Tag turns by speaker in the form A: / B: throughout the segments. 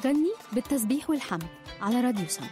A: فكرني بالتسبيح والحمد على راديو سما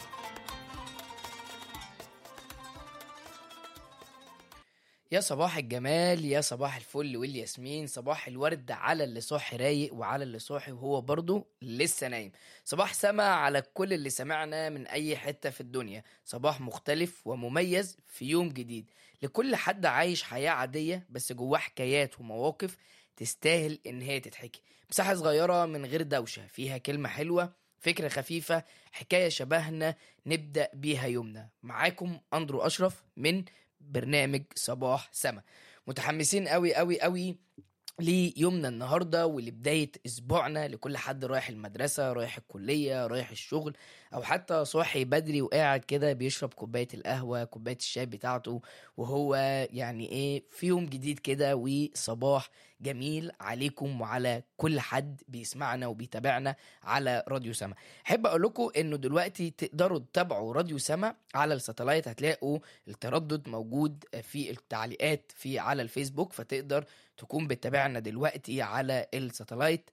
B: يا صباح الجمال يا صباح الفل والياسمين صباح الورد على اللي صاحي رايق وعلى اللي صاحي وهو برضه لسه نايم صباح سما على كل اللي سمعنا من اي حتة في الدنيا صباح مختلف ومميز في يوم جديد لكل حد عايش حياة عادية بس جواه حكايات ومواقف تستاهل ان هي تتحكي مساحة صغيرة من غير دوشة فيها كلمة حلوة فكرة خفيفة حكاية شبهنا نبدأ بيها يومنا معاكم أندرو أشرف من برنامج صباح سما متحمسين قوي قوي قوي ليومنا النهارده ولبدايه اسبوعنا لكل حد رايح المدرسه رايح الكليه رايح الشغل او حتى صاحي بدري وقاعد كده بيشرب كوبايه القهوه كوبايه الشاي بتاعته وهو يعني ايه في يوم جديد كده وصباح جميل عليكم وعلى كل حد بيسمعنا وبيتابعنا على راديو سما احب اقول لكم انه دلوقتي تقدروا تتابعوا راديو سما على الساتلايت هتلاقوا التردد موجود في التعليقات في على الفيسبوك فتقدر تكون بتتابعنا دلوقتي على الساتلايت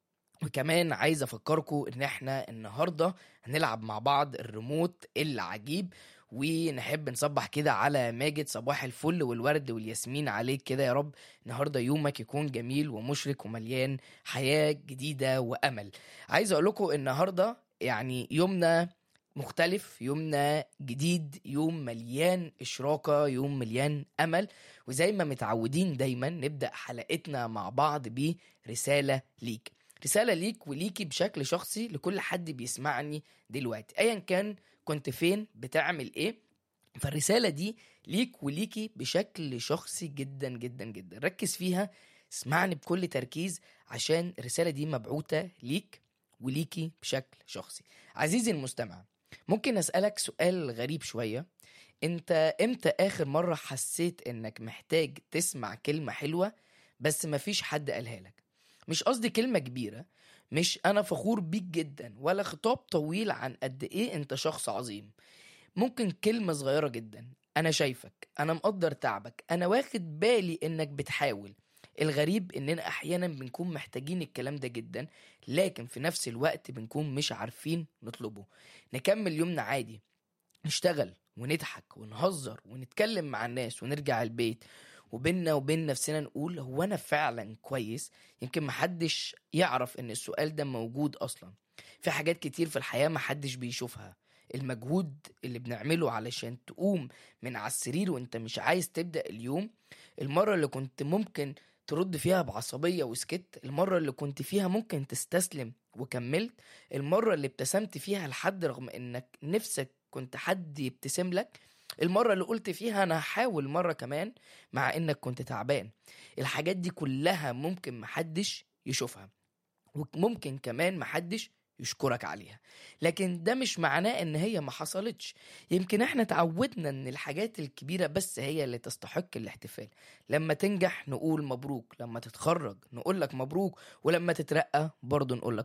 B: وكمان عايز افكركم ان احنا النهارده هنلعب مع بعض الريموت العجيب ونحب نصبح كده على ماجد صباح الفل والورد والياسمين عليك كده يا رب النهارده يومك يكون جميل ومشرق ومليان حياه جديده وامل عايز اقول لكم النهارده يعني يومنا مختلف يومنا جديد يوم مليان إشراقة يوم مليان أمل وزي ما متعودين دايما نبدأ حلقتنا مع بعض برسالة ليك رسالة ليك وليكي بشكل شخصي لكل حد بيسمعني دلوقتي أيا كان كنت فين بتعمل إيه فالرسالة دي ليك وليكي بشكل شخصي جدا جدا جدا ركز فيها اسمعني بكل تركيز عشان الرسالة دي مبعوثة ليك وليكي بشكل شخصي عزيزي المستمع ممكن أسألك سؤال غريب شوية انت امتى اخر مرة حسيت انك محتاج تسمع كلمة حلوة بس مفيش حد قالها لك مش قصدي كلمة كبيرة مش انا فخور بيك جدا ولا خطاب طويل عن قد ايه انت شخص عظيم ممكن كلمة صغيرة جدا انا شايفك انا مقدر تعبك انا واخد بالي انك بتحاول الغريب اننا احيانا بنكون محتاجين الكلام ده جدا لكن في نفس الوقت بنكون مش عارفين نطلبه نكمل يومنا عادي نشتغل ونضحك ونهزر ونتكلم مع الناس ونرجع البيت وبيننا وبين نفسنا نقول هو انا فعلا كويس يمكن محدش يعرف ان السؤال ده موجود اصلا في حاجات كتير في الحياة محدش بيشوفها المجهود اللي بنعمله علشان تقوم من على السرير وانت مش عايز تبدأ اليوم المرة اللي كنت ممكن ترد فيها بعصبية وسكت المرة اللي كنت فيها ممكن تستسلم وكملت المرة اللي ابتسمت فيها لحد رغم انك نفسك كنت حد يبتسم لك المرة اللي قلت فيها أنا هحاول مرة كمان مع إنك كنت تعبان الحاجات دي كلها ممكن محدش يشوفها وممكن كمان محدش يشكرك عليها لكن ده مش معناه ان هي ما حصلتش يمكن احنا تعودنا ان الحاجات الكبيرة بس هي اللي تستحق الاحتفال لما تنجح نقول مبروك لما تتخرج نقول لك مبروك ولما تترقى برضه نقول لك